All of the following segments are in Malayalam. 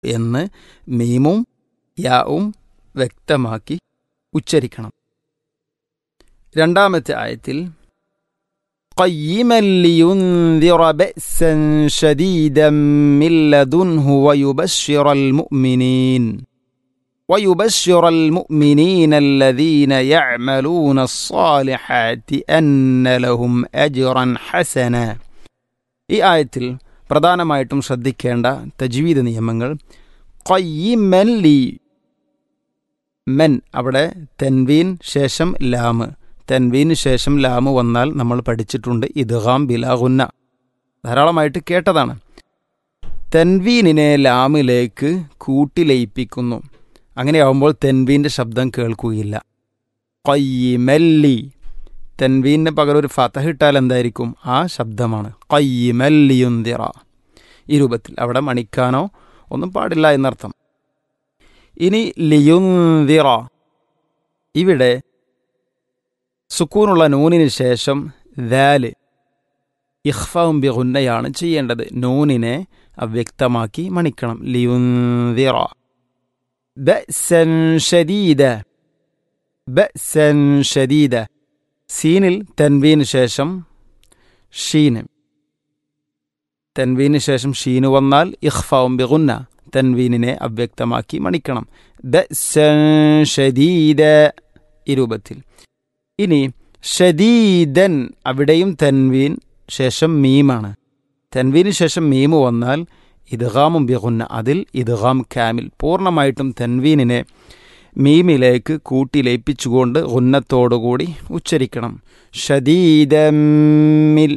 എന്ന് മീമും യാവും വ്യക്തമാക്കി ഉച്ചരിക്കണം രണ്ടാമത്തെ ആയത്തിൽ قيما لينذر بأسا شديدا من لدنه ويبشر المؤمنين ويبشر المؤمنين الذين يعملون الصالحات أن لهم أجرا حسنا ഈ ആയത്തിൽ പ്രധാനമായിട്ടും ശ്രദ്ധിക്കേണ്ട തജ്വീദ് നിയമങ്ങൾ കൊയ്യിമൻ ലി മെൻ അവിടെ തെൻവീൻ ശേഷം ലാമ് തെൻവീന് ശേഷം ലാമ് വന്നാൽ നമ്മൾ പഠിച്ചിട്ടുണ്ട് ഇദ്ഗാം ബിലാഹുന്ന ധാരാളമായിട്ട് കേട്ടതാണ് തെൻവീനിനെ ലാമിലേക്ക് കൂട്ടിലയിപ്പിക്കുന്നു അങ്ങനെയാവുമ്പോൾ തെൻവീൻ്റെ ശബ്ദം കേൾക്കുകയില്ല കൊയ്യിമല്ലി തെൻവീനിന് പകരം ഒരു ഫതഹ് ഇട്ടാൽ എന്തായിരിക്കും ആ ശബ്ദമാണ് കൊയ്യിമല്ലിയുന്തിറ ഈ രൂപത്തിൽ അവിടെ മണിക്കാനോ ഒന്നും പാടില്ല എന്നർത്ഥം ഇനി ലിയുന്തിറ ഇവിടെ സുക്കൂനുള്ള നൂനിന് ശേഷം ദാല് ഇഖ്ഫവും ബിഗുന്നയാണ് ചെയ്യേണ്ടത് നൂനിനെ അവ്യക്തമാക്കി മണിക്കണം ലിയുന്തിറ ബഅ്സൻ ഷദീദ ബഅ്സൻ ഷദീദ സീനിൽ തൻവീന് ശേഷം ഷീന് തൻവീന് ശേഷം ഷീന് വന്നാൽ ഇഖ്ഫവും ബിഗുന്ന തൻവീനിനെ അവ്യക്തമാക്കി മണിക്കണം ബഅ്സൻ ഷദീദ ഈ രൂപത്തിൽ ഇനി ഷദീദൻ അവിടെയും തൻവീൻ ശേഷം മീമാണ് തൻവീന് ശേഷം മീമ് വന്നാൽ ഇദ്ഗാമും ബിഗുന്ന അതിൽ ഇദ്ഗാം കാമിൽ പൂർണ്ണമായിട്ടും തൻവീനിനെ മീമിലേക്ക് കൂട്ടി ലയിപ്പിച്ചുകൊണ്ട് ഉന്നത്തോടുകൂടി ഉച്ചരിക്കണം ഷദീദമ്മിൽ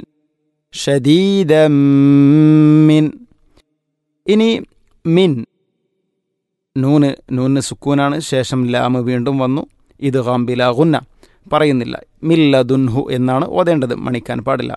ഷദീദമ്മിൻ ഇനി മിൻ നൂന് നൂന് സുക്കൂനാണ് ശേഷം ലാമ് വീണ്ടും വന്നു ഇത് ഹാംബിലാകുന്ന പറയുന്നില്ല മില്ലദുൻഹു എന്നാണ് ഓതേണ്ടത് മണിക്കാൻ പാടില്ല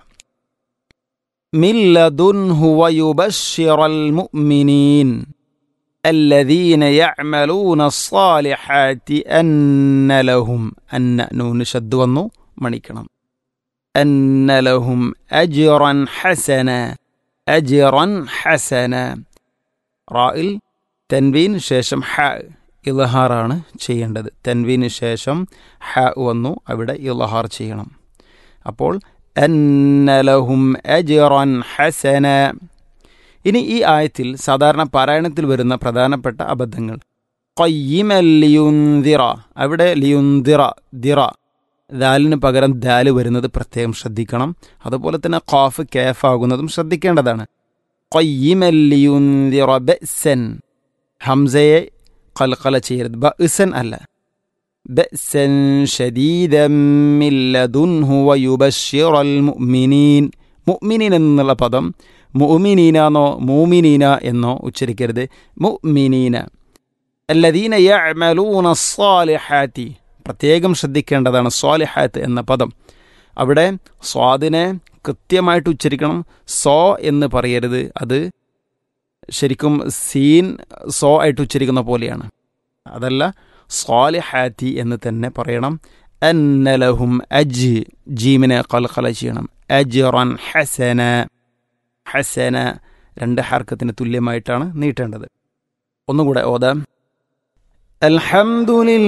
മില്ലദുൻഹു വയുബശ്ശിറൽ മുഅ്മിനീൻ الذين يعملون الصالحات أن لهم أن نون شد ونو മണിക്കണം أن لهم أجرا حسنا أجرا حسنا റായിൽ തൻവീൻ ശേഷം ഹ ഇലഹാറാണ് ചെയ്യേണ്ടത് തൻവീന് ശേഷം ഹ വന്നു അവിടെ ഇലഹാർ ചെയ്യണം അപ്പോൾ അന്നലഹും അജിറൻ ഹസന ഇനി ഈ ആയത്തിൽ സാധാരണ പാരായണത്തിൽ വരുന്ന പ്രധാനപ്പെട്ട അബദ്ധങ്ങൾ കൊയ്യിമല്ലിയുന്തിറ അവിടെ ലിയുന്തിറ ദിറ ദാലിന് പകരം ദാല് വരുന്നത് പ്രത്യേകം ശ്രദ്ധിക്കണം അതുപോലെ തന്നെ ഖാഫ് കേഫ് ആകുന്നതും ശ്രദ്ധിക്കേണ്ടതാണ് കൊയ്യിമല്ലിയുന്തിറ ബെസൻ ഹംസയെ കൽക്കല ചെയ്യരുത് ബഅ്സൻ അല്ല ബഅ്സൻ ശദീദൻ മിൻ ലദുൻഹു വയുബശ്ശിറൽ മുഅ്മിനീൻ മുഅ്മിനീൻ എന്നുള്ള പദം മുഅ്മിനീനാന്നോ മൂമിനീന എന്നോ ഉച്ചരിക്കരുത് മുഅ്മിനീന അല്ലദീന യഅമലൂന സ്സാലിഹാത്തി പ്രത്യേകം ശ്രദ്ധിക്കേണ്ടതാണ് സ്വാലിഹാത്ത് എന്ന പദം അവിടെ സ്വാദിനെ കൃത്യമായിട്ട് ഉച്ചരിക്കണം സോ എന്ന് പറയരുത് അത് ശരിക്കും സീൻ സോ ആയിട്ട് ഉച്ചരിക്കുന്ന പോലെയാണ് അതല്ല സ്വാലിഹാത്തി എന്ന് തന്നെ പറയണം അന്നലഹും അജ് ജീമിനെ കൽക്കല ചെയ്യണം അജ്റൻ ഹസന ഹസന രണ്ട് ഹർക്കത്തിന് തുല്യമായിട്ടാണ് നീട്ടേണ്ടത് ഒന്നുകൂടെ ഓതാം അൽഹംദുലില്ല